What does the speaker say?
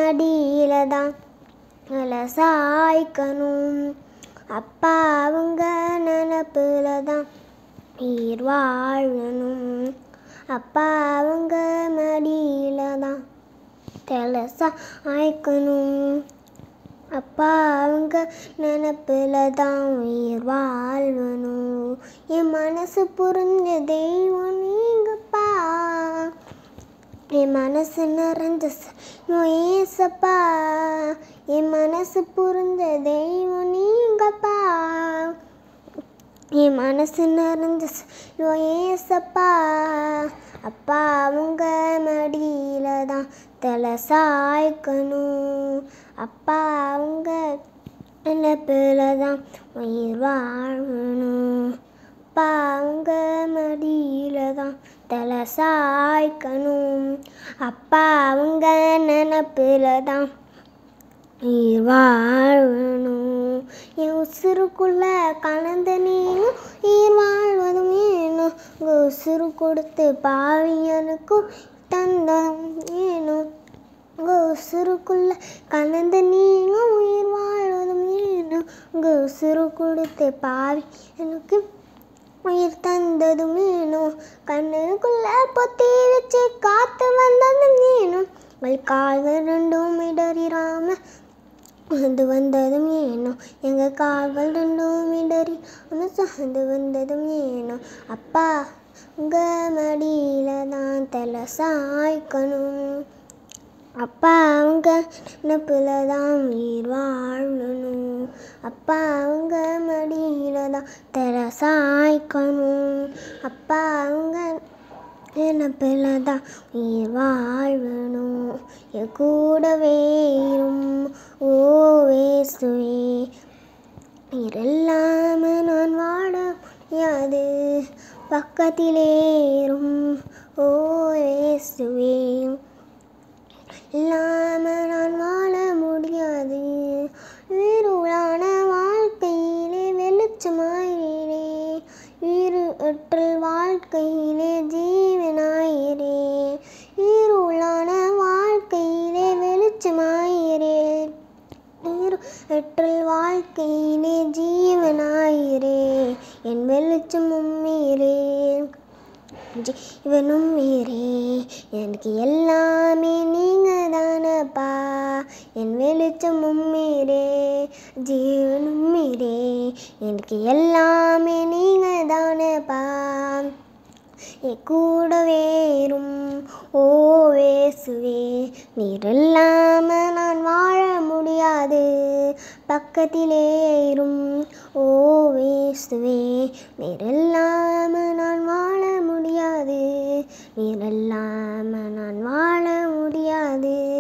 மடியில தான் தலை சாய்க்கணும் அப்பா அவங்க நினப்புல தான் உயிர் வாழணும் அப்பா அவங்க மடியில தான் தலை சாய்க்கணும் அப்பா அவங்க நினப்புல தான் உயிர் வாழ்வணும் என் மனசு புரிஞ்ச தெய்வம் நீங்கப்பா என் மனசு நிறைஞ்ச செல்வம் ஏசப்பா என் மனசு புரிஞ்ச தெய்வம் நீங்கப்பா என் மனசு நிறைஞ்ச செல்வம் ஏசப்பா அப்பா அவங்க மடியில தான் தலை சாய்க்கணும் அப்பா அவங்க நினைப்பில் தான் உயிர் வாழணும் அப்பா அவங்க மடியில தான் தலை சாய்க்கணும் அப்பா அவங்க நினப்பில் தான் உயிர் வாழணும் என் உசுருக்குள்ள கலந்த நீனும் உயிர் வாழ்வதும் ஏனும் உங்கள் உசுறு கொடுத்து பாவியனுக்கும் தந்தம் ஏனும் உங்கள் உசுருக்குள்ள கலந்த நீங்களும் உயிர் வாழ்வதும் ஏனும் உங்கள் உசுறு கொடுத்து பாவி எனக்கு உயிர் தந்ததும் நீனும் கண்ணுக்குள்ள பொத்தி வச்சு காத்து வந்ததும் நீனும் உங்கள் கால்கள் ரெண்டும் இடறிராம அது வந்ததும் ஏனோ எங்கள் கால்கள் ரெண்டும் இடறி அந்த சார்ந்து வந்ததும் ஏனோ அப்பா உங்கள் மடியில தான் தலை சாய்க்கணும் அப்பா அவங்க நினப்புல தான் உயிர் வாழணும் அப்பா அவங்க மடியில தான் தலை சாய்க்கணும் அப்பா அவங்க நினப்புல தான் உயிர் வாழ்வணும் என் கூடவே இரும் ஓ வேசுவே நீர் இல்லாம நான் வாழ முடியாது பக்கத்திலே இரும் ஓ வேசுவே இல்லாம நான் வாழ முடியாது இருளான வாழ்க்கையிலே வெளிச்சமாயிரே இரு ஒற்றல் வாழ்க்கையிலே ஜீவனாயிரே இருளான வாழ்க்கையிலே வெளிச்சமாயிரே இரு ஒற்றல் வாழ்க்கையிலே ஜீவனாயிரே என் வெளிச்சமும் மீறே ஜீவனும் மீறே எனக்கு எல்லாமே நீங்க தானப்பா என் வெளிச்சமும் மீறே ஜீவனும் மீறே எனக்கு எல்லாமே நீங்க தானப்பா என் கூடவே இரும் ஓ வேசுவே நீர் இல்லாம நான் வாழ முடியாது பக்கத்திலே இரும் ஓ வேசுவே நீர் இல்லாம நான் வாழ முடியாது நீர் இல்லாம நான் வாழ முடியாது